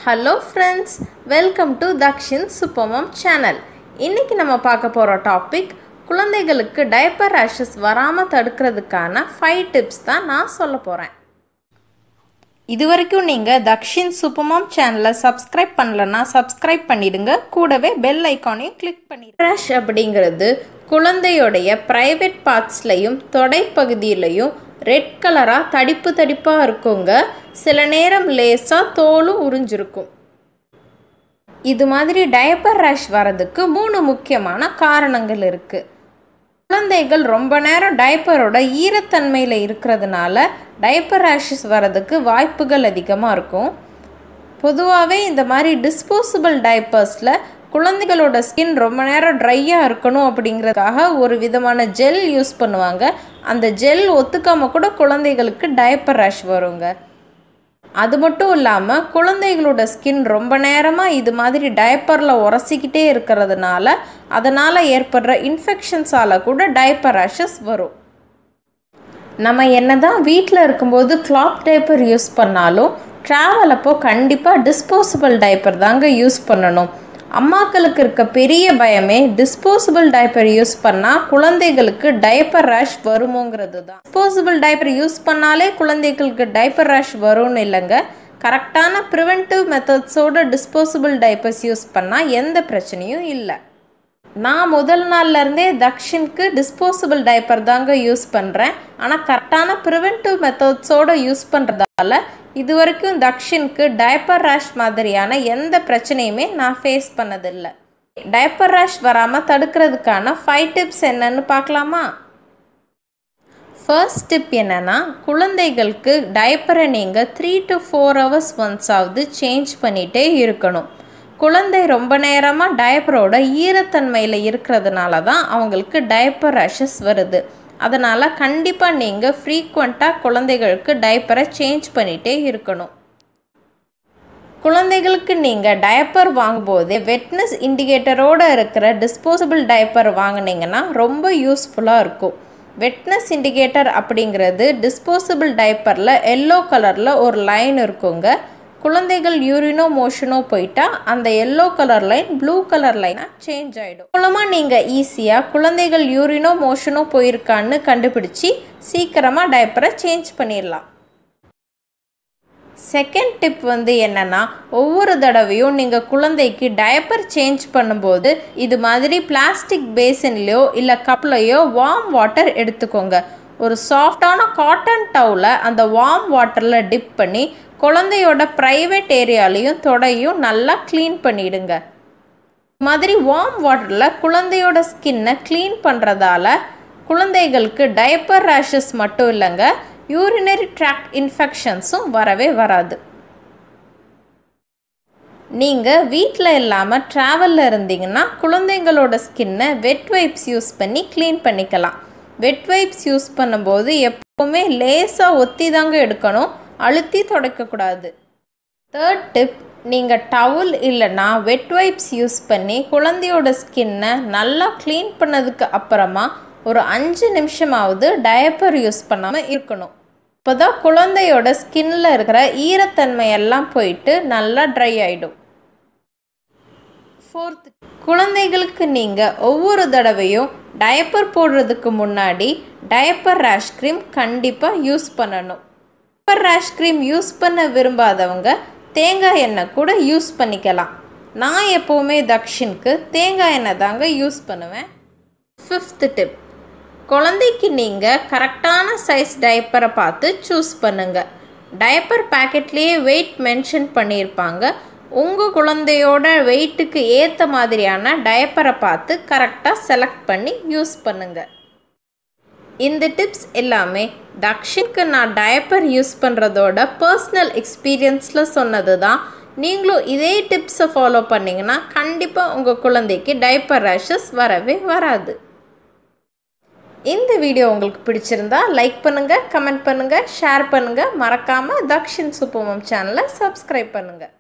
hello friends welcome to Dakshin Subbamam channel இன்றைக்கி நம்ம பார்க்க போகிற டாபிக் குழந்தைகளுக்கு டைப்பர் ரேஷஸ் வராமல் தடுக்கிறதுக்கான ஃபைவ் டிப்ஸ் தான் நான் சொல்ல போகிறேன் இது வரைக்கும் நீங்கள் தக்ஷின் சுப்பமம் சேனலை சப்ஸ்கிரைப் பண்ணலன்னா சப்ஸ்கிரைப் பண்ணிடுங்க கூடவே பெல் ஐக்கானையும் கிளிக் பண்ணிடுங்க ரேஷ் அப்படிங்கிறது குழந்தையோடைய ப்ரைவேட் பார்ட்ஸ்லையும் தொடைப்பகுதியிலையும் ரெட் கலராக தடிப்பு தடிப்பாக இருக்குங்க சில நேரம் லேசாக தோலும் உறிஞ்சிருக்கும் இது மாதிரி டயப்பர் ரேஷ் வரதுக்கு மூணு முக்கியமான காரணங்கள் இருக்குது குழந்தைகள் ரொம்ப நேரம் டைப்பரோட ஈரத்தன்மையில் இருக்கிறதுனால டைப்பர் ரேஷஸ் வரதுக்கு வாய்ப்புகள் அதிகமாக இருக்கும் பொதுவாகவே இந்த மாதிரி டிஸ்போசபிள் டைப்பர்ஸில் குழந்தைகளோட ஸ்கின் ரொம்ப நேரம் ட்ரையாக இருக்கணும் அப்படிங்கிறதுக்காக ஒரு விதமான ஜெல் யூஸ் பண்ணுவாங்க அந்த ஜெல் ஒத்துக்காமல் கூட குழந்தைகளுக்கு டைப்பர் ரேஷ் வருங்க அது மட்டும் இல்லாமல் குழந்தைகளோட ஸ்கின் ரொம்ப நேரமாக இது மாதிரி டயப்பரில் உரசிக்கிட்டே இருக்கிறதுனால அதனால் ஏற்படுற இன்ஃபெக்ஷன்ஸால் கூட டைப்பர் ரேஷஸ் வரும் நம்ம என்ன தான் வீட்டில் இருக்கும்போது கிளாத் டைப்பர் யூஸ் பண்ணாலும் ட்ராவல் அப்போ கண்டிப்பாக டிஸ்போசபிள் டைப்பர் தாங்க யூஸ் பண்ணணும் அம்மாக்களுக்கு இருக்க பெரிய பயமே டிஸ்போசபிள் டைப்பர் யூஸ் பண்ணால் குழந்தைகளுக்கு டைப்பர் ரேஷ் வருமோங்கிறது தான் டிஸ்போசபிள் டைப்பர் யூஸ் பண்ணாலே குழந்தைகளுக்கு டைப்பர் ரேஷ் வரும்னு இல்லைங்க கரெக்டான ப்ரிவென்டிவ் மெத்தட்ஸோட டிஸ்போசபிள் டைப்பர்ஸ் யூஸ் பண்ணால் எந்த பிரச்சனையும் இல்லை நான் முதல் நாள்லேருந்தே தக்ஷினுக்கு டிஸ்போசபிள் டைப்பர் தாங்க யூஸ் பண்ணுறேன் ஆனால் கரெக்டான ப்ரிவென்டிவ் மெத்தட்ஸோடு யூஸ் பண்ணுறதால இது வரைக்கும் தக்ஷினுக்கு டைப்பர் ரேஷ் மாதிரியான எந்த பிரச்சனையுமே நான் ஃபேஸ் பண்ணதில்லை டைப்பர் ரேஷ் வராமல் தடுக்கிறதுக்கான ஃபைவ் டிப்ஸ் என்னன்னு பார்க்கலாமா ஃபர்ஸ்ட் டிப் என்னென்னா குழந்தைகளுக்கு டைப்பரை நீங்கள் three to four hours once ஆகுது சேஞ்ச் பண்ணிகிட்டே இருக்கணும் குழந்தை ரொம்ப நேரமாக டயப்பரோட ஈரத்தன்மையில் இருக்கிறதுனால தான் அவங்களுக்கு டயப்பர் ரஷஸ் வருது அதனால் கண்டிப்பாக நீங்கள் ஃப்ரீக்வெண்ட்டாக குழந்தைகளுக்கு டைப்பரை சேஞ்ச் பண்ணிகிட்டே இருக்கணும் குழந்தைகளுக்கு நீங்கள் டயப்பர் வாங்கும்போது வெட்னஸ் இண்டிகேட்டரோடு இருக்கிற டிஸ்போசபிள் டயப்பர் வாங்கினீங்கன்னா ரொம்ப யூஸ்ஃபுல்லாக இருக்கும் வெட்னஸ் இண்டிகேட்டர் அப்படிங்கிறது டிஸ்போசபிள் டைப்பரில் எல்லோ கலரில் ஒரு லைன் இருக்குங்க குழந்தைகள் யூரினோ மோஷனோ போயிட்டா அந்த yellow colour line blue colour லைனாக சேஞ்ச் ஆகிடும் மூலமாக நீங்கள் ஈஸியாக குழந்தைகள் யூரினோ மோஷனோ போயிருக்கான்னு கண்டுபிடிச்சி சீக்கிரமாக டைப்பரை சேஞ்ச் பண்ணிடலாம் செகண்ட் டிப் வந்து என்னென்னா ஒவ்வொரு தடவையும் நீங்கள் குழந்தைக்கு டயப்பர் சேஞ்ச் பண்ணும்போது இது மாதிரி பிளாஸ்டிக் பேசின்லையோ இல்லை கப்லையோ வார்ம் வாட்டர் எடுத்துக்கோங்க ஒரு சாஃப்டான காட்டன் டவுலை அந்த வார்ம் வாட்டரில் டிப் பண்ணி குழந்தையோட ப்ரைவேட் ஏரியாலையும் தொடையும் நல்லா க்ளீன் பண்ணிடுங்க மாதிரி வார்ம் வாட்டரில் குழந்தையோட ஸ்கின்னை க்ளீன் பண்ணுறதால குழந்தைகளுக்கு டைப்பர் ரேஷஸ் மட்டும் இல்லைங்க யூரினரி ட்ராக்ட் இன்ஃபெக்ஷன்ஸும் வரவே வராது நீங்கள் வீட்டில் இல்லாமல் ட்ராவலில் இருந்தீங்கன்னா குழந்தைங்களோட ஸ்கின்னை வெட் வைப்ஸ் யூஸ் பண்ணி க்ளீன் பண்ணிக்கலாம் வெட் வைப்ஸ் யூஸ் பண்ணும்போது எப்போவுமே லேசாக ஒத்தி தாங்க எடுக்கணும் அழுத்தி துடைக்கக்கூடாது தேர்ட் டிப் நீங்கள் டவுல் இல்லைன்னா வெட் வைப்ஸ் யூஸ் பண்ணி குழந்தையோட ஸ்கின்னை நல்லா க்ளீன் பண்ணதுக்கு அப்புறமா ஒரு அஞ்சு நிமிஷமாவது டயப்பர் யூஸ் பண்ணாமல் இருக்கணும் இப்போ தான் குழந்தையோட ஸ்கின்னில் இருக்கிற ஈரத்தன்மை எல்லாம் போயிட்டு நல்லா ட்ரை ஆகிடும் ஃபோர்த் குழந்தைகளுக்கு நீங்கள் ஒவ்வொரு தடவையும் டயப்பர் போடுறதுக்கு முன்னாடி டயப்பர் ரேஷ் க்ரீம் கண்டிப்பாக யூஸ் பண்ணணும் டயப்பர் ரேஷ் க்ரீம் யூஸ் பண்ண விரும்பாதவங்க தேங்காய் எண்ணெய் கூட யூஸ் பண்ணிக்கலாம் நான் எப்போவுமே தக்ஷினுக்கு தேங்காய் எண்ணெய் தாங்க யூஸ் பண்ணுவேன் ஃபிஃப்த் டிப் குழந்தைக்கு நீங்கள் கரெக்டான சைஸ் டைப்பரை பார்த்து சூஸ் பண்ணுங்கள் டைப்பர் பேக்கெட்லேயே வெயிட் மென்ஷன் பண்ணியிருப்பாங்க உங்கள் குழந்தையோட வெயிட்டுக்கு ஏற்ற மாதிரியான டயப்பரை பார்த்து கரெக்டாக செலக்ட் பண்ணி யூஸ் பண்ணுங்கள் இந்த டிப்ஸ் எல்லாமே தக்ஷினுக்கு நான் டயப்பர் யூஸ் பண்ணுறதோட பர்சனல் எக்ஸ்பீரியன்ஸில் சொன்னது தான் நீங்களும் இதே டிப்ஸை ஃபாலோ பண்ணிங்கன்னா கண்டிப்பாக உங்கள் குழந்தைக்கு டைப்பர் ரேஷஸ் வரவே வராது இந்த வீடியோ உங்களுக்கு பிடிச்சிருந்தா லைக் பண்ணுங்கள் கமெண்ட் பண்ணுங்கள் ஷேர் பண்ணுங்கள் மறக்காமல் தக்ஷின் சுப்பமம் சேனலை சப்ஸ்கிரைப் பண்ணுங்கள்